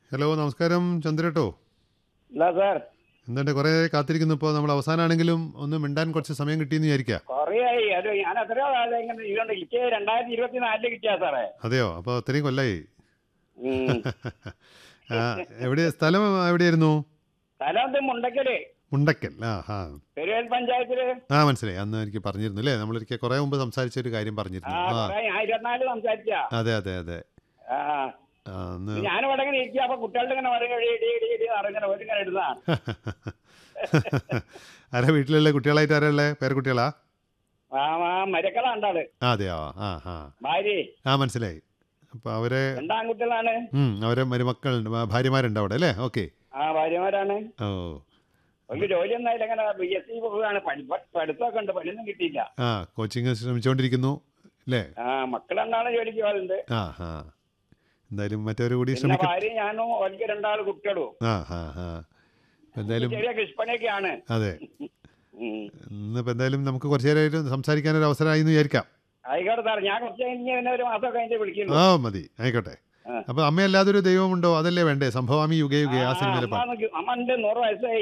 Hello നമസ്കാരം ചന്ദ്രേട്ടോ ഇല്ല sir എന്തുണ്ട് കുറേ കാത്തിരിക്കുന്നു ഇപ്പോൾ നമ്മൾ അവസാനമാണെങ്കിലും ഒന്ന് മിണ്ടാൻ കുറച്ച് സമയം കിട്ടിയെന്ന് വിചാരിക്കാം കൊറേയായി അത് ഞാൻ എത്രയോ കാലം ഇങ്ങനെ ഇതുകൊണ്ട് കിട്ടിയ രണ്ടായിരത്തി ഇരുപത്തി നാലില് കിട്ടിയ സാറേ അതെയോ അപ്പോൾ അത്രയും കൊല്ലായി ഉം. ആ, എവിടെ സ്ഥലം എവിടെയായിരുന്നു സ്ഥലം ഇത് മുണ്ടക്കല് മുണ്ടക്കൽ ആ ആ പെരുവേൽ പഞ്ചായത്തില് ആ മനസ്സിലായി അന്ന് എനിക്ക് പറഞ്ഞിരുന്നു അല്ലേ നമ്മളൊരിക്കൽ കുറേ മുമ്പ് സംസാരിച്ച ഒരു കാര്യം ആ പറഞ്ഞിരുന്നു ആ കൊറേ ഞാൻ ഇരുപത്തിനാല് സംസാരിച്ച അതെ അതെ അതെ ആ ആ, അന്ന് ഞാനിവിടെ ഇങ്ങനെ ഇരിക്കുക അപ്പൊ കുട്ടികളുടെ ഇങ്ങനെ വരും ഇടി ഇടി ഇടി ഇടി അറിങ്ങനെ ഒരിങ്ങനെ ഇടുന്ന ആരാ വീട്ടിലുള്ള കുട്ടികളായിട്ട് ആരാ ഉള്ളത് പേരക്കുട്ടികളാ ആ ആ മരക്കള ഉണ്ടാള് ആ അതെയോ ആ ആ ഭാര്യ ആ മനസ്സിലായി അപ്പോൾ അവരെ രണ്ടാൺകുട്ടികളാണ് ഉം, അവരെ മരുമക്കളുണ്ട് ആ, ഭാര്യമാരുണ്ട് അവിടെ അല്ലേ ഓക്കെ ആ ഭാര്യമാരാണ് ഓ ഒരു ജോലി ഒന്നായില്ല ഇങ്ങനെ ബി എസ് സി പോവുകയാണ് പഠി- പഠിത്തമൊക്കെ ഉണ്ട് പണിയൊന്നും കിട്ടിയില്ല ആ കോച്ചിങ് ശ്രമിച്ചുകൊണ്ടിരിക്കുന്നു അല്ലേ ആ മക്കൾ രണ്ടാളും ജോലിക്ക് പോകുന്നുണ്ട് ആ ആ എന്തായാലും മറ്റവർ കൂടി പിന്നെ ശ്രമിക്കും ഭാര്യ ഞാനും ഒരിക്കൽ രണ്ടാൾ കുട്ടികളും ആ ആ ആ എന്തായാലും ചെറിയ കൃഷിപ്പണിയൊക്കെയാണ് അതെ ഉം. ഇന്നിപ്പോൾ എന്തായാലും നമുക്ക് കുറച്ച് നേരമായിട്ട് സംസാരിക്കാൻ ഒരു അവസരമായി എന്ന് വിചാരിക്കാം ആയിക്കോട്ടെ സാർ ഞാൻ കുറച്ച് കഴിഞ്ഞ് പിന്നെ ഒരു മാസം കഴിഞ്ഞ് വിളിക്കുന്നു ആ മതി ആയിക്കോട്ടെ ആ. അപ്പൊ അമ്മയല്ലാതൊരു ദൈവമുണ്ടോ അതല്ലേ വേണ്ടേ സംഭവാമി യുഗേ യുഗേ ആ സിനിമയിലെ പാട്ട് അമ്മ ഉണ്ട് നൂറ് വയസ്സായി